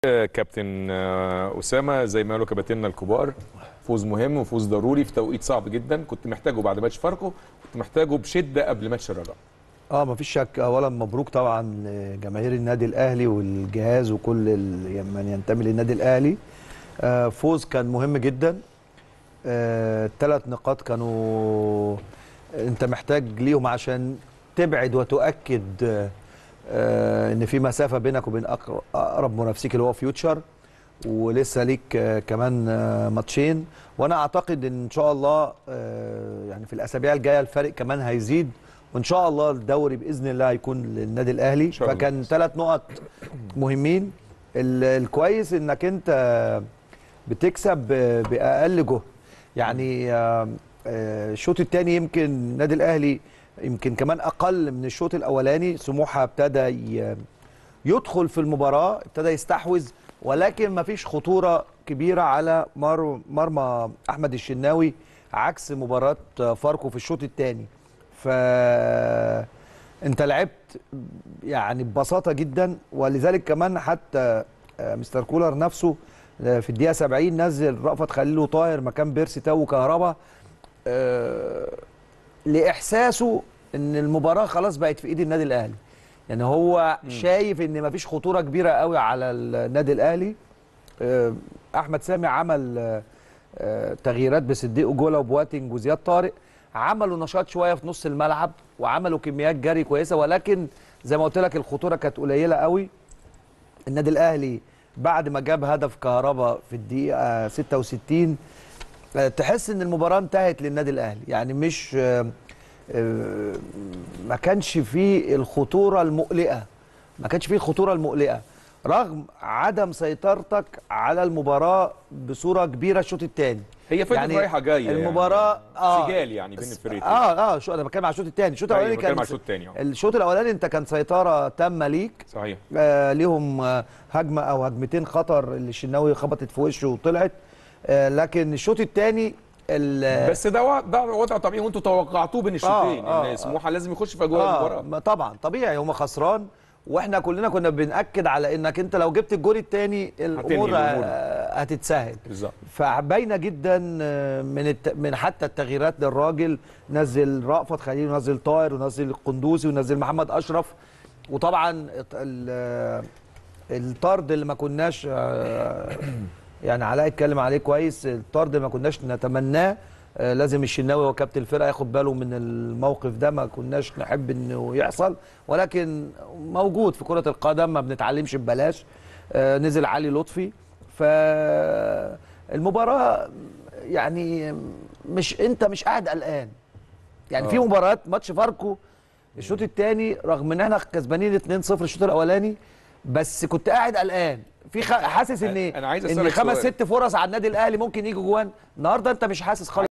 كابتن آه، اسامه زي ما قالوا كباتننا الكبار فوز مهم وفوز ضروري في توقيت صعب جدا كنت محتاجه بعد ماتش فاركو كنت محتاجه بشده قبل ماتش الرجاء اه مفيش شك اولا مبروك طبعا لجماهير النادي الاهلي والجهاز وكل ال- من ينتمي للنادي الاهلي آه فوز كان مهم جدا الثلاث نقاط كانوا انت محتاج ليهم عشان تبعد وتؤكد آه، آه، ان في مسافه بينك وبين أقر- اقرب منافسيك اللي هو فيوتشر ولسه ليك آه، كمان آه، ماتشين وانا اعتقد ان شاء الله آه، يعني في الاسابيع الجايه الفرق كمان هيزيد وان شاء الله الدوري باذن الله هيكون للنادي الاهلي شاء الله. فكان ثلاث نقط مهمين ال- الكويس انك انت بتكسب ب- باقل جهد يعني آه، آه، الشوط الثاني يمكن النادي الاهلي يمكن كمان اقل من الشوط الاولاني سموحه ابتدى ي- يدخل في المباراه ابتدى يستحوذ ولكن ما فيش خطوره كبيره على مر مرمى احمد الشناوي عكس مباراه فاركو في الشوط الثاني ف انت لعبت يعني ببساطه جدا ولذلك كمان حتى آه، مستر كولر نفسه آه، في الدقيقه 70 نزل رأفت خليل وطاهر مكان بيرسي تاو وكهربا آه، لاحساسه ان المباراه خلاص بقت في ايد النادي الاهلي يعني هو شايف ان مفيش خطوره كبيره قوي على النادي الاهلي آه، احمد سامي عمل آه، آه، تغييرات بصديق جولا وبواتنج وزياد طارق عملوا نشاط شويه في نص الملعب وعملوا كميات جري كويسه ولكن زي ما قلت لك الخطوره كانت قليله قوي النادي الاهلي بعد ما جاب هدف كهربا في الدقيقه 66 آه، تحس ان المباراه انتهت للنادي الاهلي يعني مش آه، آه، ما كانش فيه الخطوره المقلقه ما كانش فيه الخطوره المقلقه رغم عدم سيطرتك على المباراه بصوره كبيره الشوط الثاني هي فضلت رايحه جايه المباراه يعني اه سجال يعني بين الفريقين اه اه شو انا بتكلم على الشوط الثاني الشوط أيوة، الاولاني بتكلم كان على الشوط التاني، آه. الشوط الاولاني انت كان سيطره تامه ليك صحيح آه ليهم آه هجمه او هجمتين خطر اللي الشناوي خبطت في وشه وطلعت آه لكن الشوط الثاني بس ده وضع ده وضع طبيعي وانتوا توقعتوه بين الشوطين آه، ان سموحه لازم يخش في اجواء المباراه ما طبعا طبيعي هما خسران واحنا كلنا كنا بنأكد على انك انت لو جبت الجول الثاني الامور الأمور. آه، هتتسهل بالظبط فباينه جدا آه، من الت... من حتى التغييرات للراجل نزل رأفت خليل ونزل طاهر ونزل القندوسي ونزل محمد اشرف وطبعا الت- ال- آه، الطرد اللي ما كناش آه، يعني علاء اتكلم عليه كويس الطرد اللي ما كناش نتمناه آه، لازم الشناوي وكابتن الفرقه ياخد باله من الموقف ده ما كناش نحب انه يحصل ولكن موجود في كره القدم ما بنتعلمش ببلاش آه، نزل علي لطفي فالمباراه يعني مش انت مش قاعد قلقان يعني في آه. مباريات ماتش فاركو الشوط الثاني رغم ان احنا كسبانين 2-0 الشوط الاولاني بس كنت قاعد قلقان في خ... حاسس ان أنا عايز ان أسألك خمس سؤال. ست فرص على النادي الاهلي ممكن يجوا جوان النهارده انت مش حاسس خالص